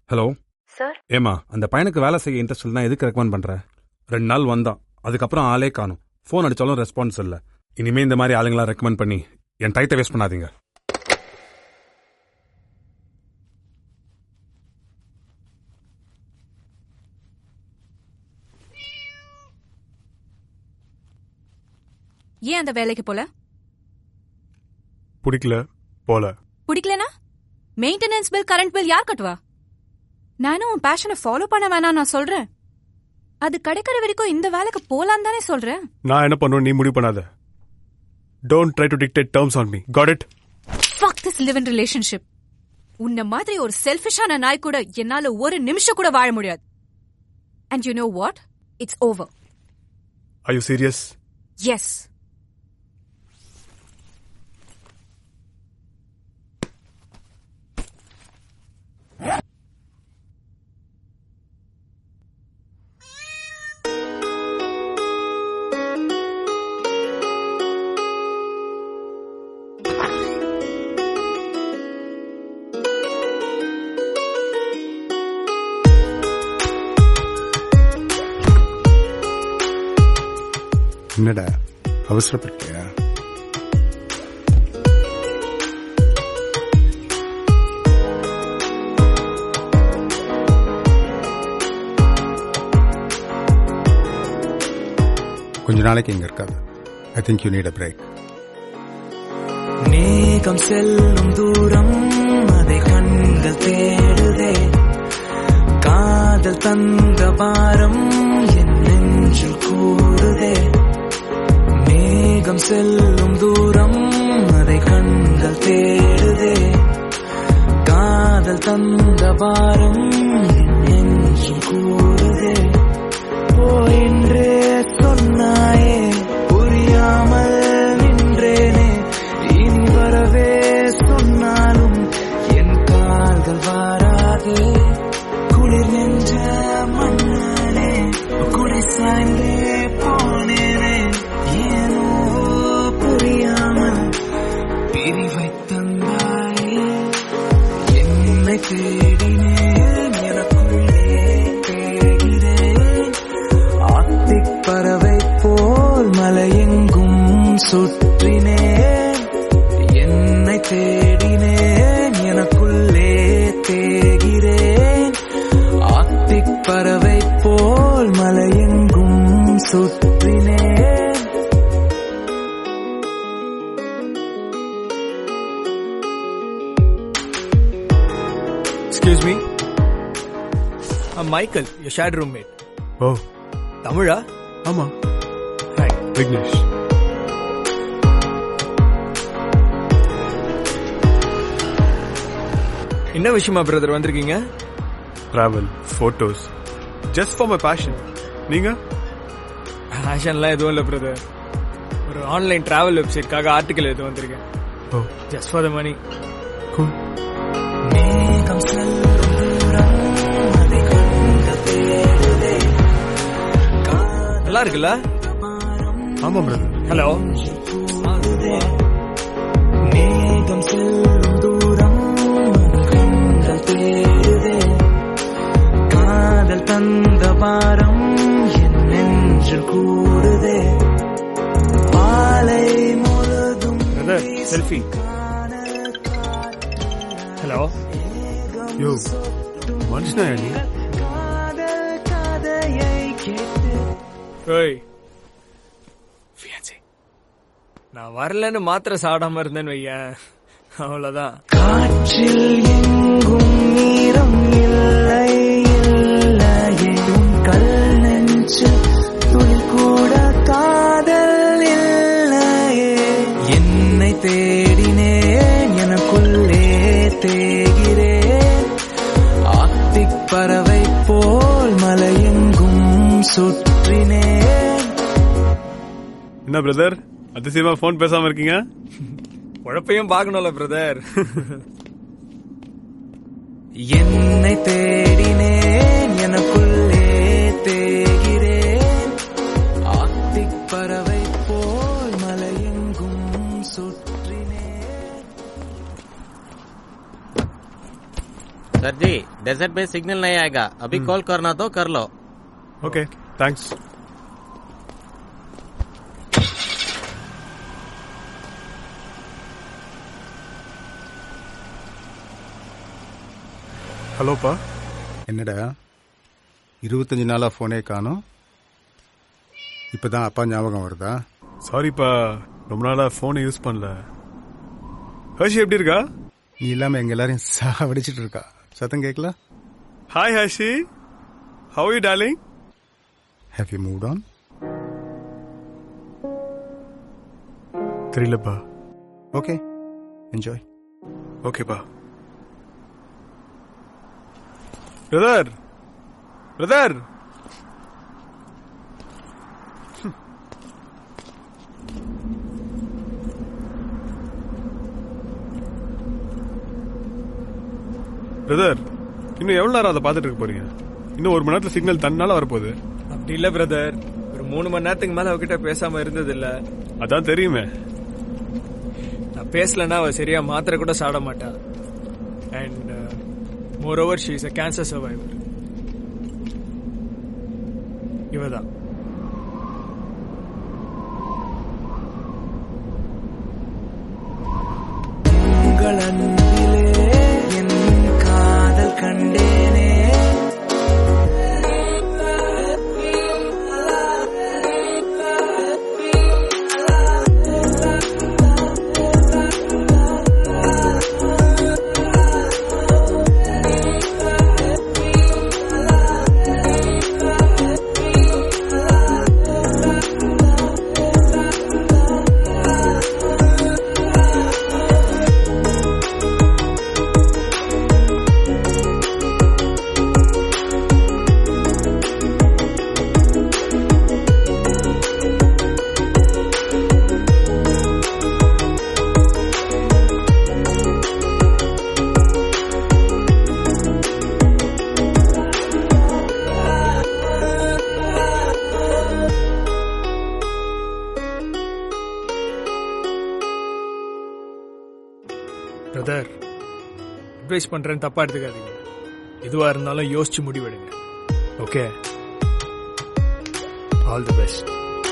Hello sir ஏமா அந்த பையனுக்கு வேலை செய்ய இன்ட்ரெஸ்ட் தான் எதுக்கு ரெக்கமெண்ட் பண்ற ரெண்டு நாள் வந்தான் அதுக்கப்புறம் ஆளே காணும் ஃபோன் அடிச்சாலும் ரெஸ்பான்ஸ் இல்ல இனிமே இந்த மாதிரி ஆளுங்களா ரெக்கமெண்ட் பண்ணி என் டைத்தை வேஸ்ட் பண்ணாதீங்க ஏன் அந்த வேலைக்கு போல பிடிக்கல போல பிடிக்கலனா மெயின்டெனன்ஸ் பில் கரண்ட் பில் யார் கட்டுவா நானும் உன் பேஷனை ஃபாலோ பண்ண வேணாம் நான் சொல்றேன் அது கிடைக்கிற வரைக்கும் இந்த வேலைக்கு போலாம் தானே சொல்றேன் நான் என்ன பண்ணுவேன் நீ முடிவு பண்ணாத don't try to dictate terms on me got it fuck this live in relationship உன்ன மாதிரி ஒரு செல்ஃபிஷான நாய் கூட என்னால ஒரு நிமிஷம் கூட வாழ முடியாது and you know what it's over I you serious yes என்னடா அவசரப்பட்டியா கொஞ்ச நாளைக்கு இங்க இருக்காது I think you need a break மேகம் செல்லும் தூரம் அதை கண்கள் தேடுதே காதல் தந்த பாரம் என் நெஞ்சில் கூடுதே மேகம் செல்லும் தூரம் அதை கண்கள் தேடுதே காதல் தந்த பாரம் என் நெஞ்சில் கூடுதே போயின்றே சொன்னாயே புரியாமல் நின்றேனே இனி வரவே சொன்னாலும் என் கால்கள் வாராதே குளிர் நெஞ்ச மண்ணாலே குடை சாய்ந்தே போனேனே ஏனோ புரியாமல் பிரிவை தந்தாயே என்னை தேடினேன் எனக்குள்ளே தேடினேன் ஆத்திக் பறவை போல் மலையெங்கும் சுற்றினேன் என்னை தேடினேன் எனக்குள்ளே தேகிறேன் ஆத்திக் பறவை போல் மலையெங்கும் சுற்றினேன் Excuse me. I'm Michael, your shared roommate. ஓ தமிழா ஆமா Hi. விக்னேஷ் என்ன விஷயமா பிரதர் வந்திருக்கீங்க travel photos just for my passion நீங்க ஃபேஷன்லாம் எதுவும் இல்லை பிரதர் ஒரு ஆன்லைன் டிராவல் வெப்சைட்காக ஆர்டிக்கல் எதுவும் வந்திருக்கேன் oh just for the money cool மேகம் செல்லும் தூரம் அதை கண்கள் தேடுதே நல்லா இருக்குல்ல ஆமா பிரதர் ஹலோ ஆகுதே மேகம் செல்லும் தூரம் கண்கள் தேடுதே காதல் தந்த பாரம் என் நெஞ்சில் கூடுதே பாலை முழுதும் பிரதர் செல்ஃபி ஹலோ யோ மனுஷனா நீ காதல் கதையை கேட்டு ஓய் ஃபியான்சி நான் வரலன்னு மாத்திரை சாப்பிடாம இருந்தேன்னு வையேன் அவ்வளவுதான் காற்றில் எங்கும் நீரம் இல்லை இல்லையே உன் கல் நெஞ்சு துளி கூட காதல் இல்லையே என்னை தேடினேன் எனக்குள்ளே தேகிறேன் ஆத்திக் பறவை போல் மலையெங்கும் சுற்றினேன் என்ன பிரதர் அதிசயமா ஃபோன் பேசாம இருக்கீங்க உழப்பையும் பார்க்கணும்ல பிரதர் என்னை தேடினேன் எனக்குள்ளே தேகிறேன் ஆத்திக் பறவை போல் மலையெங்கும் சுற்றினேன் सर जी डेजर्ट में सिग्नल नहीं आएगा अभी कॉल करना तो कर लो ஓகே தேங்க்ஸ் ஹலோப்பா என்னடா இருபத்தஞ்சு நாளா ஃபோனே காணோம் இப்பதான் அப்பா ஞாபகம் வருதா சாரிப்பா ரொம்ப நாளா ஃபோனை யூஸ் பண்ணல ஹர்ஷி எப்படி இருக்கா நீ இல்லாம எங்க எல்லாரையும் சாவடிச்சிட்டு இருக்கா சத்தம் கேட்கல hi Harshi how you darling have you move on தெரியலப்பா ஓகே என்ஜாய் ஓகேப்பா பிரதர் பிரதர் பிரதர் இன்னும் எவ்வளவு நேரம் அதை பார்த்துட்டு இருக்க போறீங்க இன்னும் ஒரு மணி நேரத்துல சிக்னல் தன்னால வரப்போகுது அப்படி இல்ல பிரதர் ஒரு மூணு மணி நேரத்துக்கு மேல அவகிட்ட பேசாம இருந்தது இல்ல அதான் தெரியுமே நான் பேசலன்னா அவ சரியா மாத்திரை கூட சாட மாட்டா and moreover she is a cancer survivor இவதான் உங்கள் அன்பிலே என் காதல் கண்டேனே பிரதர் அட்வைஸ் பண்றேன்னு தப்பா எடுத்துக்காதீங்க எதுவா இருந்தாலும் யோசிச்சு முடிவெடுங்க ஓகே ஆல் தி பெஸ்ட்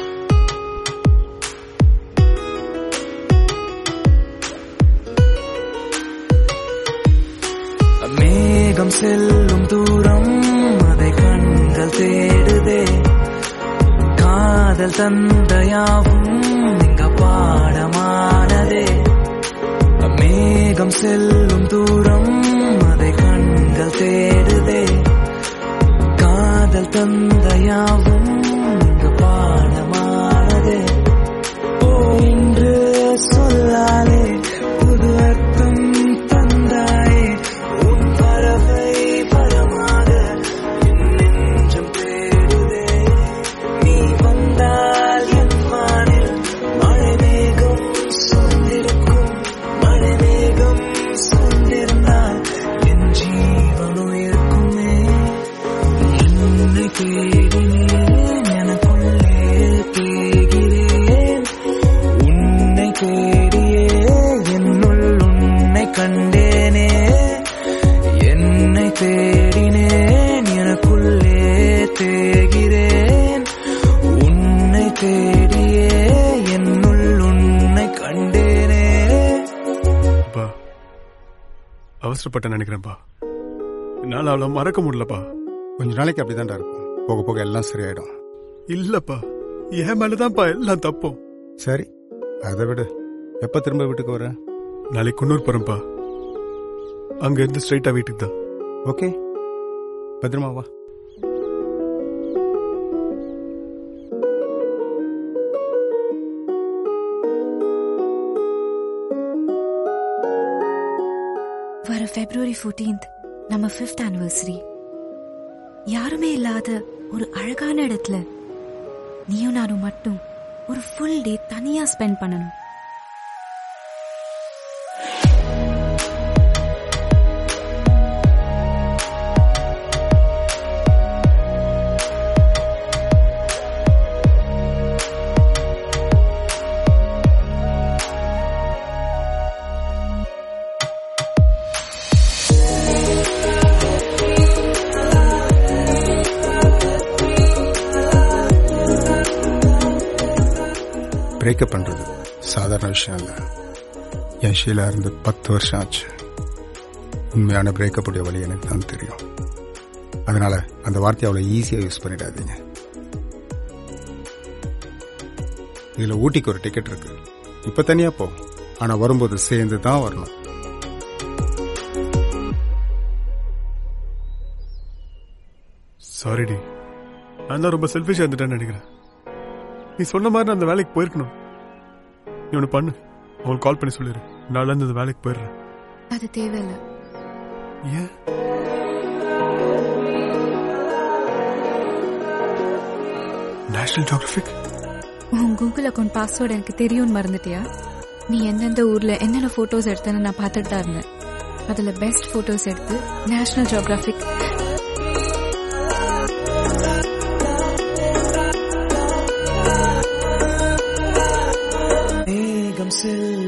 மேகம் செல்லும் தூரம் அதை கண்கள் தேடுதே காதல் தந்தையாவும் இங்க பாடமானதே மேகம் செல்லும் தூரம் அதை கண்கள் தேடுதே காதல் தந்தையாவும் இங்க பாடமானதே ஓ என்று சொல்லாலே புது அர்த்தம் தந்தாயே உன் பறவை பரமாக என் நெஞ்சம் தேடுதே நீ வந்தால் என் வானில் மழை மேகம் சூழ்ந்திருக்கும் மழை மேகம் சூழ்ந்திருந்தால் என் ஜீவன் உயிருக்குமே என்னை தேடினேன் எனக்குள்ளே தேகிறேன் உன்னை தேடியே என்னுள் உன்னை கண்டேனே என்னை தேடினேன் எனக்குள்ளே தேகிறேன் உன்னை தேடியே என்னுள் உன்னை கண்டேனே அப்பா அவசரப்பட்ட நினைக்கிறேன்ப்பா என்னால அவளை மறக்க முடியலப்பா கொஞ்ச நாளைக்கு அப்படிதான்டா இருக்கும் போக போக எல்லாம் சரியாயிடும் இல்லப்பா என் மேலதான்ப்பா எல்லாம் தப்பும் சரி அதை விடு எப்ப திரும்ப வீட்டுக்கு வர நாளைக்கு குன்னூர் போறேன்ப்பா அங்க இருந்து ஸ்ட்ரைட்டா வீட்டுக்கு தான் ஓகே பத்திரமா வா வர பிப்ரவரி 14th நம்ம ஃபிஃப்த் ஆனிவர்சரி யாருமே இல்லாத ஒரு அழகான இடத்துல நீயும் நானும் மட்டும் ஒரு ஃபுல் டே தனியா ஸ்பெண்ட் பண்ணணும் பிரேக்கப் பண்றது சாதாரண விஷயம் இல்லை என் ஷீலா இருந்து பத்து வருஷம் ஆச்சு உண்மையான பிரேக்கப் உடைய வழி எனக்கு தான் தெரியும் அதனால அந்த வார்த்தையை அவ்வளோ ஈஸியாக யூஸ் பண்ணிடாதீங்க இதுல ஊட்டிக்கு ஒரு டிக்கெட் இருக்கு இப்ப தனியா போ ஆனா வரும்போது சேர்ந்து தான் வரணும் சாரிடி நான் தான் ரொம்ப செல்ஃபிஷா இருந்துட்டேன்னு நினைக்கிறேன் நீ சொன்ன மாதிரி நான் அந்த வேலைக்கு போயிருக்கணும் நீ ஒன்று பண்ணு அவங்களுக்கு கால் பண்ணி சொல்லிடு நாளில இருந்து அந்த வேலைக்கு போயிடுறேன் அது தேவையில்லை ஏன் நேஷனல் ஜியோகிராபிக் உன் கூகுள் அக்கௌண்ட் பாஸ்வேர்டு எனக்கு தெரியும்னு மறந்துட்டியா நீ எந்தெந்த ஊர்ல என்னென்ன போட்டோஸ் எடுத்தேன்னு நான் பார்த்துட்டு தான் இருந்தேன் அதுல பெஸ்ட் போட்டோஸ் எடுத்து நேஷனல் ஜியோகிராபிக் மேகம் செல்லும்